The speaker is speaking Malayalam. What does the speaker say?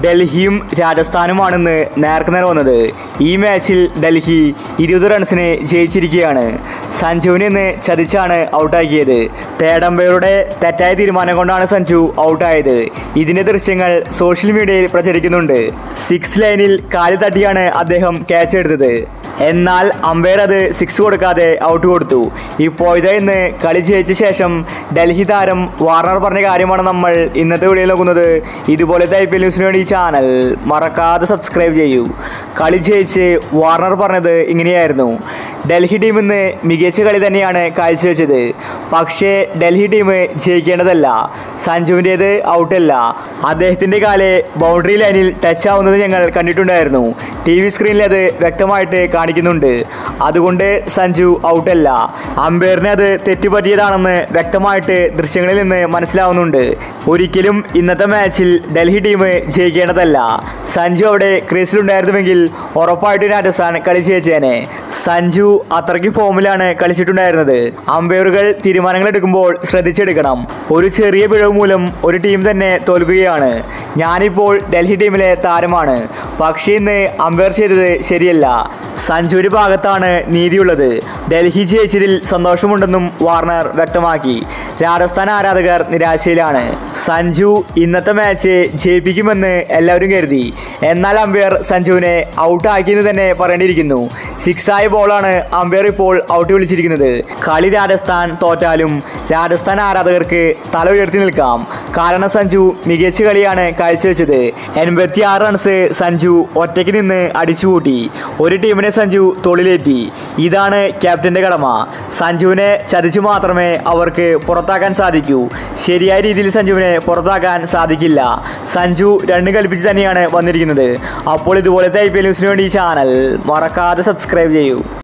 ഡൽഹിയും രാജസ്ഥാനുമാണെന്ന് നേർക്കുനേർ വന്നത് ഈ മാച്ചിൽ ഡൽഹി ഇരുപത് റൺസിന് ജയിച്ചിരിക്കുകയാണ് സഞ്ജുവിനെ ഇന്ന് ചതിച്ചാണ് ഔട്ടാക്കിയത് തേടമ്പയുടെ തെറ്റായ തീരുമാനം കൊണ്ടാണ് സഞ്ജു ഔട്ടായത് ഇതിന്റെ ദൃശ്യങ്ങൾ സോഷ്യൽ മീഡിയയിൽ പ്രചരിക്കുന്നുണ്ട് സിക്സ് ലൈനിൽ കാല് തട്ടിയാണ് അദ്ദേഹം ക്യാച്ച് എടുത്തത് എന്നാൽ അമ്പയർ അത് സിക്സ് കൊടുക്കാതെ ഔട്ട് കൊടുത്തു ഇപ്പോഴത്തെ ഇന്ന് കളി ജയിച്ച ശേഷം ഡൽഹി താരം വാർണർ പറഞ്ഞ കാര്യമാണ് നമ്മൾ ഇന്നത്തെ വീഡിയോയിൽ നോക്കുന്നത് ഇതുപോലത്തെ ഐ പി എൽ ന്യൂസിന് വേണ്ടി ഈ ചാനൽ മറക്കാതെ സബ്സ്ക്രൈബ് ചെയ്യൂ കളി ജയിച്ച് വാർണർ പറഞ്ഞത് ഇങ്ങനെയായിരുന്നു ഡൽഹി ടീം ഇന്ന് മികച്ച കളി തന്നെയാണ് കാഴ്ചവെച്ചത് പക്ഷേ ഡൽഹി ടീം ജയിക്കേണ്ടതല്ല സഞ്ജുവിൻ്റേത് ഔട്ടല്ല അദ്ദേഹത്തിൻ്റെ കാല് ബൗണ്ടറി ലൈനിൽ ടച്ച് ആവുന്നത് ഞങ്ങൾ കണ്ടിട്ടുണ്ടായിരുന്നു ടി വി സ്ക്രീനിൽ അത് വ്യക്തമായിട്ട് കാണിക്കുന്നുണ്ട് അതുകൊണ്ട് സഞ്ജു ഔട്ടല്ല അമ്പയറിന് അത് തെറ്റുപറ്റിയതാണെന്ന് വ്യക്തമായിട്ട് ദൃശ്യങ്ങളിൽ നിന്ന് മനസ്സിലാവുന്നുണ്ട് ഒരിക്കലും ഇന്നത്തെ മാച്ചിൽ ഡൽഹി ടീം ജയിക്കേണ്ടതല്ല സഞ്ജു അവിടെ ക്രീസിലുണ്ടായിരുന്നുവെങ്കിൽ ഉറപ്പായിട്ടും രാജസ്ഥാൻ കളി ജയിച്ചേനെ സഞ്ജു അത്രയ്ക്ക് ഫോമിലാണ് കളിച്ചിട്ടുണ്ടായിരുന്നത് അമ്പയറുകൾ തീരുമാനങ്ങൾ എടുക്കുമ്പോൾ ശ്രദ്ധിച്ചെടുക്കണം ഒരു ചെറിയ പിഴവ് മൂലം ഒരു ടീം തന്നെ തോൽക്കുകയാണ് ഞാനിപ്പോൾ ഡൽഹി ടീമിലെ താരമാണ് പക്ഷേ ഇന്ന് അമ്പയർ ചെയ്തത് ശരിയല്ല സഞ്ജുവിന്റെ ഭാഗത്താണ് നീതിയുള്ളത് ഡൽഹി ജയിച്ചതിൽ സന്തോഷമുണ്ടെന്നും വാർണർ വ്യക്തമാക്കി രാജസ്ഥാൻ ആരാധകർ നിരാശയിലാണ് സഞ്ജു ഇന്നത്തെ മാച്ച് ജയിപ്പിക്കുമെന്ന് എല്ലാവരും കരുതി എന്നാൽ അമ്പയർ സഞ്ജുവിനെ ഔട്ടാക്കിയെന്ന് തന്നെ പറയേണ്ടിയിരിക്കുന്നു സിക്സായ ബോളാണ് അമ്പയർ ഇപ്പോൾ ഔട്ട് വിളിച്ചിരിക്കുന്നത് കളി രാജസ്ഥാൻ തോറ്റാലും രാജസ്ഥാൻ ആരാധകർക്ക് തല ഉയർത്തി നിൽക്കാം കാരണം സഞ്ജു മികച്ച കളിയാണ് കാഴ്ചവെച്ചത് എൺപത്തി ആറ് റൺസ് സഞ്ജു ഒറ്റയ്ക്ക് നിന്ന് അടിച്ചുകൂട്ടി ഒരു ടീമിനെ സഞ്ജു തൊളിലേറ്റി ഇതാണ് ക്യാപ്റ്റന്റെ കടമ സഞ്ജുവിനെ ചതിച്ചു മാത്രമേ അവർക്ക് പുറത്താക്കാൻ സാധിക്കൂ ശരിയായ രീതിയിൽ സഞ്ജുവിനെ പുറത്താക്കാൻ സാധിക്കില്ല സഞ്ജു രണ്ട് കൽപ്പിച്ച് തന്നെയാണ് വന്നിരിക്കുന്നത് അപ്പോൾ ഇതുപോലത്തെ ഐ പി എൽ ന്യൂസിന് വേണ്ടി ഈ ചാനൽ മറക്കാതെ സബ്സ്ക്രൈബ് ചെയ്യൂ